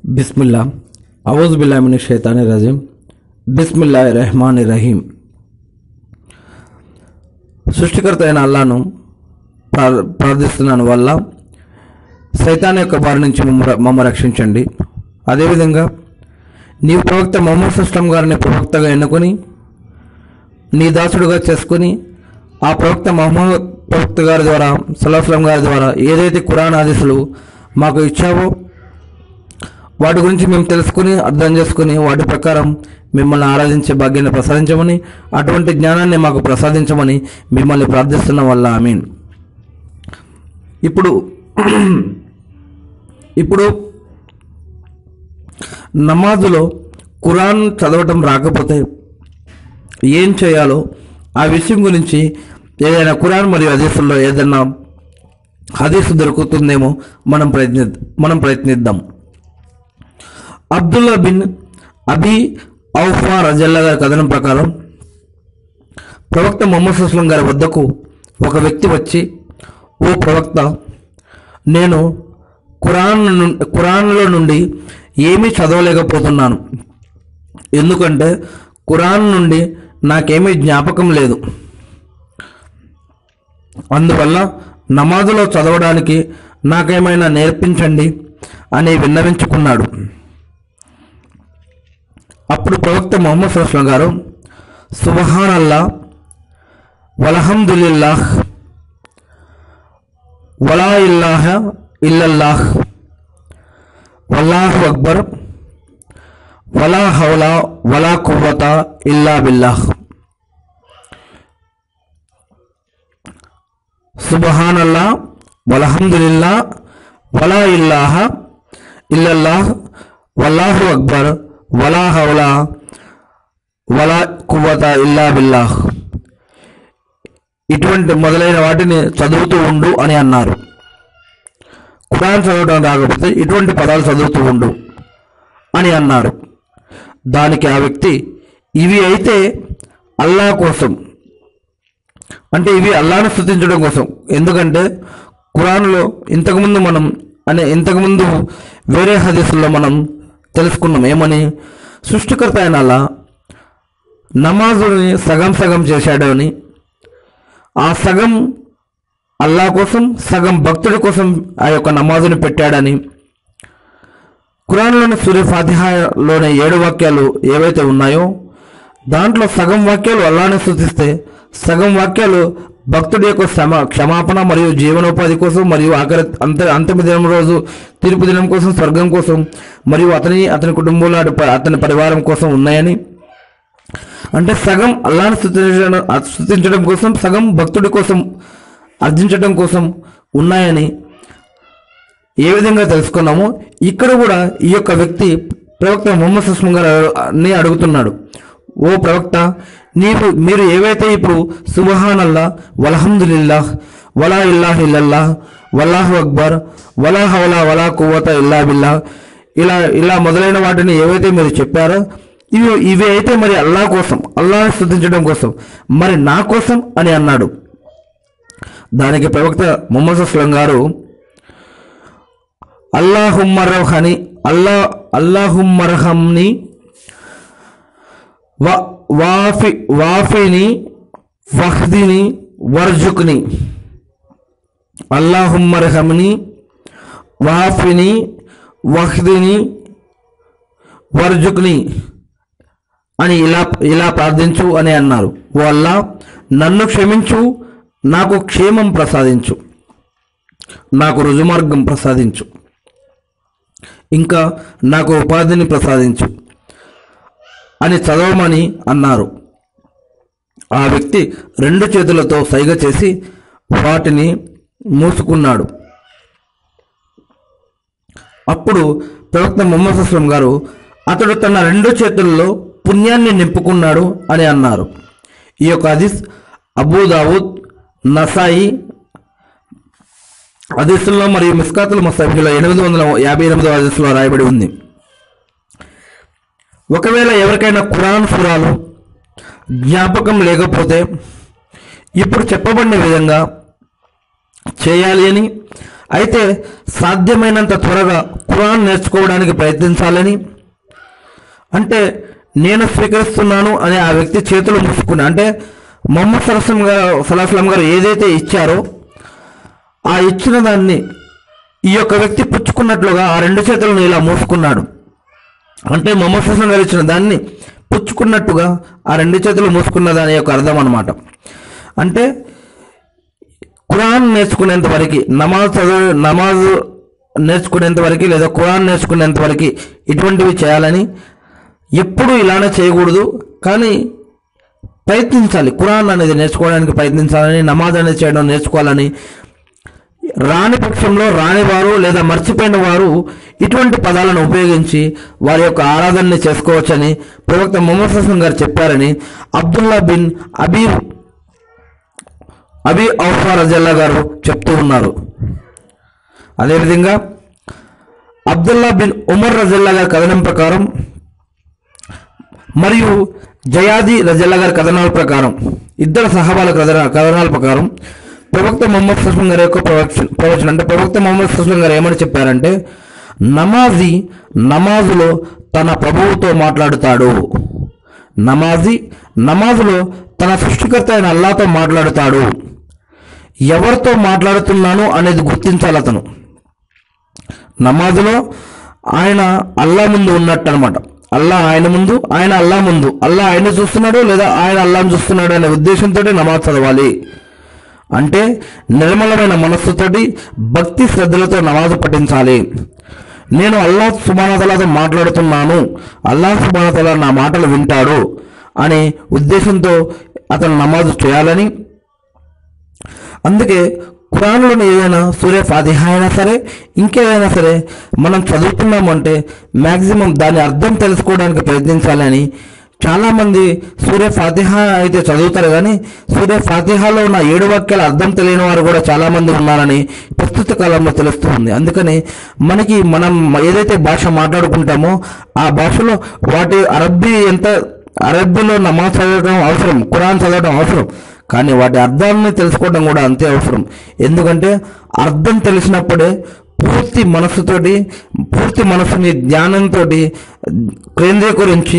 బిస్మిల్లా అవూజ్ బిల్లామిని షైతాని రజీం బిస్మిల్లా రెహమాన్ రహీం సృష్టికర్త అయిన అల్లాను ప్రా- ప్రార్థిస్తున్నాను వల్ల సైతాన్ యొక్క బారి నుంచి మమ్మ మమ్మ రక్షించండి అదేవిధంగా నీవు ప్రవక్త మొహమ్మద్ సిస్టమ్ గారిని ప్రవక్తగా ఎన్నుకొని నీ దాసుడుగా చేసుకొని ఆ ప్రవక్త మహమ్మద్ ప్రవక్త గారి ద్వారా సలాహం గారి ద్వారా ఏదైతే కురాన్ ఆదేశాలు మాకు ఇచ్చావో వాటి గురించి మేము తెలుసుకుని అర్థం చేసుకుని వాటి ప్రకారం మిమ్మల్ని ఆరాధించే భాగ్యాన్ని ప్రసాదించమని అటువంటి జ్ఞానాన్ని మాకు ప్రసాదించమని మిమ్మల్ని ప్రార్థిస్తున్న వల్ల మీన్ ఇప్పుడు ఇప్పుడు నమాజులో ఖురాన్ చదవటం రాకపోతే ఏం చేయాలో ఆ విషయం గురించి ఏదైనా ఖురాన్ మరియు హదీసుల్లో ఏదైనా హదీసు దొరుకుతుందేమో మనం ప్రయత్ని మనం ప్రయత్నిద్దాం అబ్దుల్లా బిన్ అబీ ఔఫా రజల్లా గారి కథనం ప్రకారం ప్రవక్త మొహమ్మద్ సుస్లం గారి వద్దకు ఒక వ్యక్తి వచ్చి ఓ ప్రవక్త నేను ఖురాన్ ను- ఖురాన్లో నుండి ఏమీ చదవలేకపోతున్నాను ఎందుకంటే ఖురాన్ నుండి నాకేమీ జ్ఞాపకం లేదు అందువల్ల నమాజులో చదవడానికి నాకేమైనా నేర్పించండి అని విన్నవించుకున్నాడు అప్పుడు ప్రవక్త మొహమ్మద్ సుస్లం గారు సుబహాన్ అల్లా వలహమ్దుల్లాహ్ వలా ఇల్లాహ ఇల్లల్లాహ్ వల్లాహు అక్బర్ వలా హౌలా వలా కువ్వత ఇల్లా బిల్లాహ్ సుబహానల్లా వలహమ్దుల్లా వలా ఇల్లాహ ఇల్లల్లాహ్ వల్లాహు అక్బర్ వలా హౌలా వలా కువ్వత ఇల్లా బిల్లాహ్ ఇటువంటి మొదలైన వాటిని చదువుతూ ఉండు అని అన్నారు ఖురాన్ చదవడం రాకపోతే ఇటువంటి పదాలు చదువుతూ ఉండు అని అన్నాడు దానికి ఆ వ్యక్తి ఇవి అయితే అల్లా కోసం అంటే ఇవి అల్లాను స్థుతించడం కోసం ఎందుకంటే ఖురాన్లో ఇంతకుముందు మనం అనే ఇంతకుముందు వేరే హదీసుల్లో మనం తెలుసుకున్నాం ఏమని సృష్టికర్త అయిన అల్లా నమాజుని సగం సగం చేశాడు అని ఆ సగం అల్లా కోసం సగం భక్తుడి కోసం ఆ యొక్క నమాజుని పెట్టాడని ఖురాన్లోని సూర్య ఫాతిహాలోని ఏడు వాక్యాలు ఏవైతే ఉన్నాయో దాంట్లో సగం వాక్యాలు అల్లాని స్థుతిస్తే సగం వాక్యాలు భక్తుడి యొక్క క్షమ క్షమాపణ మరియు జీవనోపాధి కోసం మరియు ఆఖరి అంత అంతిమ దినం రోజు తీర్పు దినం కోసం స్వర్గం కోసం మరియు అతని అతని కుటుంబంలో అటు- అతని పరివారం కోసం ఉన్నాయని అంటే సగం అల్లాను స్థుతించడం స్థుతించడం కోసం సగం భక్తుడి కోసం అర్జించడం కోసం ఉన్నాయని ఏ విధంగా తెలుసుకున్నామో ఇక్కడ కూడా ఈ యొక్క వ్యక్తి ప్రవక్త మొహమ్మద్ సుస్మం గారిని అడుగుతున్నాడు ఓ ప్రవక్త నీవు మీరు ఏవైతే ఇప్పుడు సుబహానల్లా వలహమ్దుల్లాహ్ వలా ఇల్లాహ్ ఇల్లల్లాహ్ వల్లాహు అక్బర్ వలా హౌలా వలా కువ్వత ఇల్లా బిల్లాహ్ ఇలా ఇలా మొదలైన వాటిని ఏవైతే మీరు చెప్పారో ఇవి ఇవి అయితే మరి అల్లా కోసం అల్లాహ్ స్థుతించడం కోసం మరి నా కోసం అని అన్నాడు దానికి ప్రవక్త ముహమ్మద్ అస్లం గారు అల్లాహుమ్మరహని అల్లా అల్లాహుమ్మరహంని వా- వాఫి వాఫిని వహ్దిని వర్జుక్ని అల్లాహుమ్మరహంని వాఫిని వహ్దిని వర్జుక్ని అని ఇలా ఇలా ప్రార్థించు అని అన్నారు ఓ అల్లా నన్ను క్షమించు నాకు క్షేమం ప్రసాదించు నాకు రుజుమార్గం ప్రసాదించు ఇంకా నాకు ఉపాధిని ప్రసాదించు అని చదవమని అన్నారు ఆ వ్యక్తి రెండు చేతులతో సైగ చేసి వాటిని మూసుకున్నాడు అప్పుడు ప్రవక్త ముహమ్మద్ అస్లం గారు అతడు తన రెండు చేతుల్లో పుణ్యాన్ని నింపుకున్నాడు అని అన్నారు ఈ యొక్క హదీస్ అబూదావుద్ నసాయి హదీసుల్లో మరియు మిస్కాతుల మసఫీలో ఎనిమిది వందల యాభై ఎనిమిదో హదీసులో రాయబడి ఉంది ఒకవేళ ఎవరికైనా ఖురాన్ సురాలు జ్ఞాపకం లేకపోతే ఇప్పుడు చెప్పబడిన విధంగా చేయాలి అని అయితే సాధ్యమైనంత త్వరగా ఖురాన్ నేర్చుకోవడానికి ప్రయత్నించాలని అంటే నేను స్వీకరిస్తున్నాను అని ఆ వ్యక్తి చేతులు మూసుకుని అంటే మొహమ్మద్ సరస్లం గారు సలాహం గారు ఏదైతే ఇచ్చారో ఆ ఇచ్చిన దాన్ని ఈ యొక్క వ్యక్తి పుచ్చుకున్నట్లుగా ఆ రెండు చేతులను ఇలా మూసుకున్నాడు అంటే మొహమ్మద్ సరస్లం గారు ఇచ్చిన దాన్ని పుచ్చుకున్నట్టుగా ఆ రెండు చేతులు మూసుకున్న దాని యొక్క అర్థం అనమాట అంటే ఖురాన్ నేర్చుకునేంత వరకు నమాజ్ చదువు నమాజ్ నేర్చుకునేంత వరకు లేదా ఖురాన్ నేర్చుకునేంత వరకు ఇటువంటివి చేయాలని ఎప్పుడూ ఇలానే చేయకూడదు కానీ ప్రయత్నించాలి ఖురాన్ అనేది నేర్చుకోవడానికి ప్రయత్నించాలని నమాజ్ అనేది చేయడం నేర్చుకోవాలని రాని పక్షంలో రాని వారు లేదా మర్చిపోయిన వారు ఇటువంటి పదాలను ఉపయోగించి వారి యొక్క ఆరాధనని చేసుకోవచ్చని ప్రవక్త మొహమ్మద్ హసన్ గారు చెప్పారని అబ్దుల్లా బిన్ అబీ అబీ ఔఫా రజల్లా గారు చెప్తూ ఉన్నారు అదేవిధంగా అబ్దుల్లా బిన్ ఉమర్ రజల్లా గారి కథనం ప్రకారం మరియు జయాది రజల్లా గారి కథనాల ప్రకారం ఇద్దరు సహబాల కథన కథనాల ప్రకారం ప్రవక్త మొహమ్మద్ సుస్లం గారి యొక్క ప్రవచన ప్రవచనం అంటే ప్రవక్త మొహమ్మద్ సుస్లం గారు ఏమని చెప్పారంటే నమాజీ నమాజులో తన ప్రభువుతో మాట్లాడుతాడు నమాజీ నమాజులో తన సృష్టికర్త అయిన అల్లాతో మాట్లాడుతాడు ఎవరితో మాట్లాడుతున్నాను అనేది గుర్తించాలి అతను నమాజులో ఆయన అల్లా ముందు ఉన్నట్టు అనమాట అల్లా ఆయన ముందు ఆయన అల్లా ముందు అల్లా ఆయన చూస్తున్నాడు లేదా ఆయన అల్లాను చూస్తున్నాడు అనే ఉద్దేశంతో నమాజ్ చదవాలి అంటే నిర్మలమైన మనస్సుతోటి భక్తి శ్రద్ధలతో నమాజు పఠించాలి నేను అల్లా సుబానతలతో మాట్లాడుతున్నాను అల్లా సుబానతల నా మాటలు వింటాడు అనే ఉద్దేశంతో అతను నమాజు చేయాలని అందుకే ఖురాన్లోని ఏదైనా సూర్య ఫాతిహా అయినా సరే ఇంకేదైనా సరే మనం చదువుతున్నామంటే మ్యాక్సిమం దాని అర్థం తెలుసుకోవడానికి ప్రయత్నించాలని చాలామంది సూర్య ఫాతిహా అయితే చదువుతారు కానీ సూర్య ఫాతిహాలో ఉన్న ఏడు వాక్యాల అర్థం తెలియని వారు కూడా చాలామంది ఉన్నారని ప్రస్తుత కాలంలో తెలుస్తుంది అందుకని మనకి మనం ఏదైతే భాష మాట్లాడుకుంటామో ఆ భాషలో వాటి అరబ్బీ ఎంత అరబ్బీలో నమాజ్ చదవడం అవసరం ఖురాన్ చదవడం అవసరం కానీ వాటి అర్థాన్ని తెలుసుకోవడం కూడా అంతే అవసరం ఎందుకంటే అర్థం తెలిసినప్పుడే పూర్తి మనస్సుతోటి పూర్తి మనస్సుని జ్ఞానంతో కేంద్రీకరించి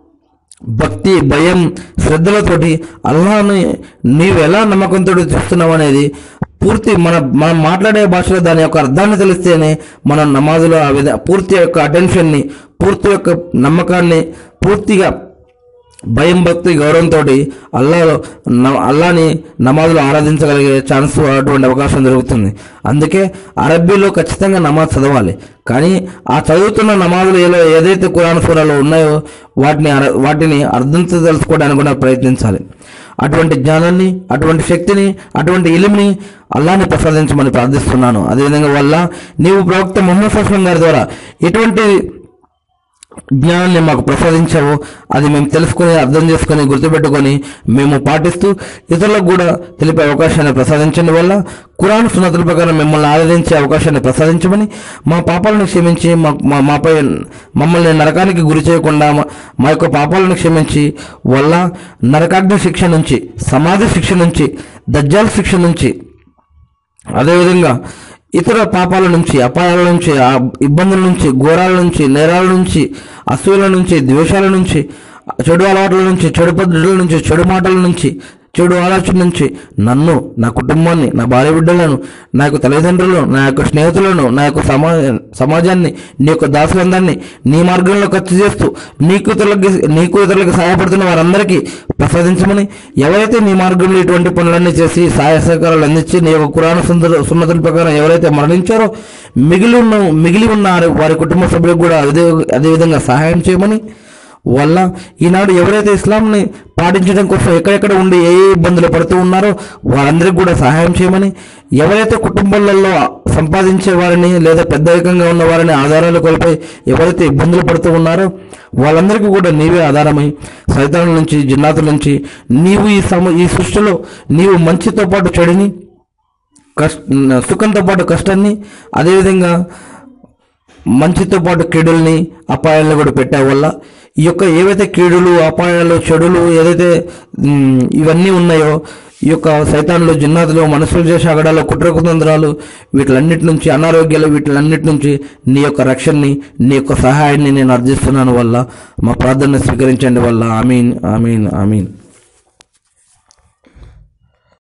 భక్తి భయం శ్రద్ధలతోటి అల్లాని నీవు ఎలా నమ్మకంతో చూస్తున్నావు అనేది పూర్తి మన మనం మాట్లాడే భాషలో దాని యొక్క అర్థాన్ని తెలిస్తేనే మనం నమాజులో ఆ విధ పూర్తి యొక్క అటెన్షన్ని పూర్తి యొక్క నమ్మకాన్ని పూర్తిగా భయం భక్తి గౌరవంతో అల్లాలో న- అల్లాని నమాజులో ఆరాధించగలిగే ఛాన్స్ అటువంటి అవకాశం దొరుకుతుంది అందుకే అరబ్బీలో ఖచ్చితంగా నమాజ్ చదవాలి కానీ ఆ చదువుతున్న నమాజులు ఏదో ఏదైతే కురాన్ సూరాలో ఉన్నాయో వాటిని అర- వాటిని అర్థం తెలుసుకోవడానికి కూడా ప్రయత్నించాలి అటువంటి జ్ఞానాన్ని అటువంటి శక్తిని అటువంటి ఇలిమిని అల్లాని ప్రసాదించమని ప్రార్థిస్తున్నాను అదేవిధంగా వల్ల నీవు ప్రవక్త ముహమ్మద్ సస్లం గారి ద్వారా ఎటువంటి జ్ఞానాన్ని మాకు ప్రసాదించావు అది మేము తెలుసుకొని అర్థం చేసుకొని గుర్తుపెట్టుకొని మేము పాటిస్తూ ఇతరులకు కూడా తెలిపే అవకాశాన్ని ప్రసాదించండి వల్ల కురాన్ సున్నతుల ప్రకారం మిమ్మల్ని ఆరాధించే అవకాశాన్ని ప్రసాదించమని మా పాపాలను క్షమించి మా మా- మాపై మమ్మల్ని నరకానికి గురి చేయకుండా మా- మా యొక్క పాపాలను క్షమించి వల్ల నరకాగ్ని శిక్ష నుంచి సమాధి శిక్ష నుంచి దజ్జాల్ శిక్ష నుంచి అదేవిధంగా ఇతర పాపాల నుంచి అపాయాల నుంచి ఆ ఇబ్బందుల నుంచి ఘోరాల నుంచి నేరాల నుంచి అసూయల నుంచి ద్వేషాల నుంచి చెడు అలవాట్ల నుంచి చెడు పద్ధతుల నుంచి చెడు మాటల నుంచి చెడు ఆలోచన నుంచి నన్ను నా కుటుంబాన్ని నా భార్య బిడ్డలను నా యొక్క తల్లిదండ్రులను నా యొక్క స్నేహితులను నా యొక్క సమా సమాజాన్ని నీ యొక్క దాసులందరినీ నీ మార్గంలో ఖర్చు చేస్తూ నీకు ఇతరులకి నీకు ఇతరులకు సహాయపడుతున్న వారందరికీ ప్రసాదించమని ఎవరైతే నీ మార్గంలో ఇటువంటి పనులన్నీ చేసి సహాయ సహకారాలు అందించి నీ యొక్క కురాణ సుందర సున్నతుల ప్రకారం ఎవరైతే మరణించారో మిగిలి ఉన్న మిగిలి ఉన్న వారి కుటుంబ సభ్యులకు కూడా అదే అదేవిధంగా సహాయం చేయమని వల్ల ఈనాడు ఎవరైతే ఇస్లాంని పాటించడం కోసం ఎక్కడెక్కడ ఉండి ఏ ఏ ఇబ్బందులు పడుతూ ఉన్నారో వారందరికీ కూడా సహాయం చేయమని ఎవరైతే కుటుంబాలలో సంపాదించే వారిని లేదా పెద్దరికంగా ఉన్న వారిని ఆధారాలు కోల్పోయి ఎవరైతే ఇబ్బందులు పడుతూ ఉన్నారో వాళ్ళందరికీ కూడా నీవే ఆధారమై సైతానుల నుంచి జిన్నాతుల నుంచి నీవు ఈ సమ ఈ సృష్టిలో నీవు మంచితో పాటు చెడుని కష్ట సుఖంతో పాటు కష్టాన్ని అదేవిధంగా మంచితో పాటు కీడుల్ని అపాయాలను కూడా పెట్టావు వల్ల ఈ యొక్క ఏవైతే కీడులు అపాయాలు చెడులు ఏదైతే మ్, ఇవన్నీ ఉన్నాయో ఈ యొక్క సైతాన్లు జిన్నాతులు మనుషులు చేసే అగడాలు కుట్రకుతంత్రాలు వీటిలన్నిటి నుంచి అనారోగ్యాలు వీటిలన్నిటి నుంచి నీ యొక్క రక్షణని నీ యొక్క సహాయాన్ని నేను అర్థిస్తున్నాను వల్ల మా ప్రార్థన స్వీకరించండి వల్ల ఆమీన్ ఆమీన్ ఆమీన్